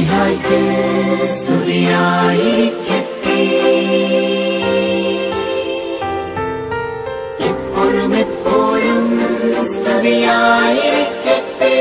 മിശിഹായ്ക്ക് സ്തുതിയായിരിക്കട്ടെ എപ്പോഴും എപ്പോഴും സ്തുതിയായിരിക്കട്ടെ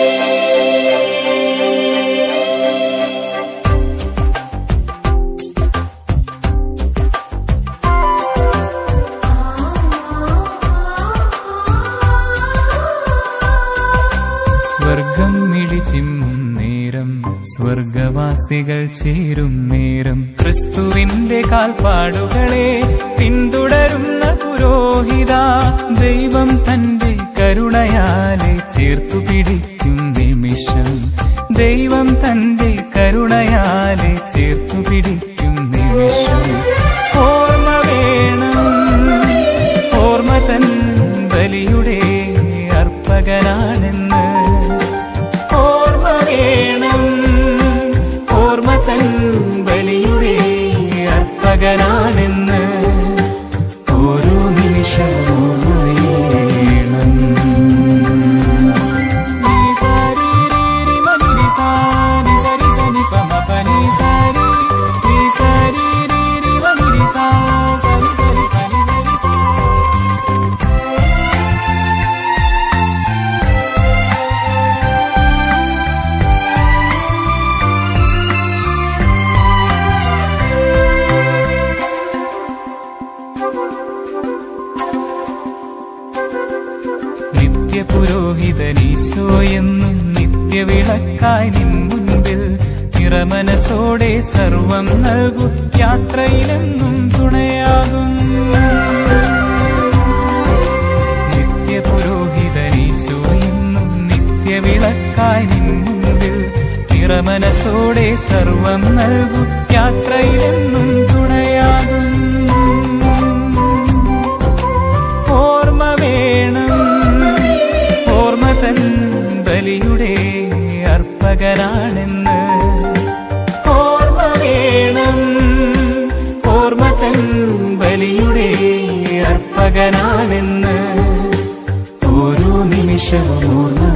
സ്വർഗം മിഴിച്ചിമ്മും നേരം സ്വർഗവാസികൾ ചേരും നേരം ക്രിസ്തുവിന്റെ കാൽപ്പാടുകളെ പിന്തുടരുന്ന പുരോഹിത ദൈവം തന്റെ കരുണയാലെ ചേർത്തു പിടിക്കും നിമിഷം ദൈവം തന്റെ കരുണയാലെ ചേർത്തു പിടിക്കും നിമിഷം ഓർമ്മ വേണം ഓർമ്മ തൻ ബലിയുടെ അർപ്പകനാണെന്ന് ഓർമ്മ വേണം ഓർമ്മ തൻ ബലിയുടെ അർപ്പകനാണെന്ന് ഓരോ നിമിഷവും ഓർമ്മ വേണം നീ സാരി രീ രി മനി രി സാ നി സരി സനി പ മ പ നി സാരി നീ സാരി രീ രി മനി രി സാ സരി സരി പ നി സരി സാ നിത്യപുരോഹിതനീശോ എന്നും നിത്യവിളക്കായി നിൻ മുൻപിൽ നിറമനസോടെ സർവം നൽകും യാത്രയിലെന്നും തുണയാകും നിത്യപുരോഹിതനീശോ എന്നും നിത്യവിളക്കായി നിൻ മുൻപിൽ നിറമനസോടെ സർവം നൽകും യാത്രയിലെന്നും തുണയാകും ഓർമ്മ വേണം ഓർമ്മ തൻ ബലിയുടെ അർപ്പകനാണെന്ന് ഓർമ്മ വേണം ഓർമ്മ തൻ ബലിയുടെ അർപ്പകനാണെന്ന് ഓരോ നിമിഷവും ഓർമ്മ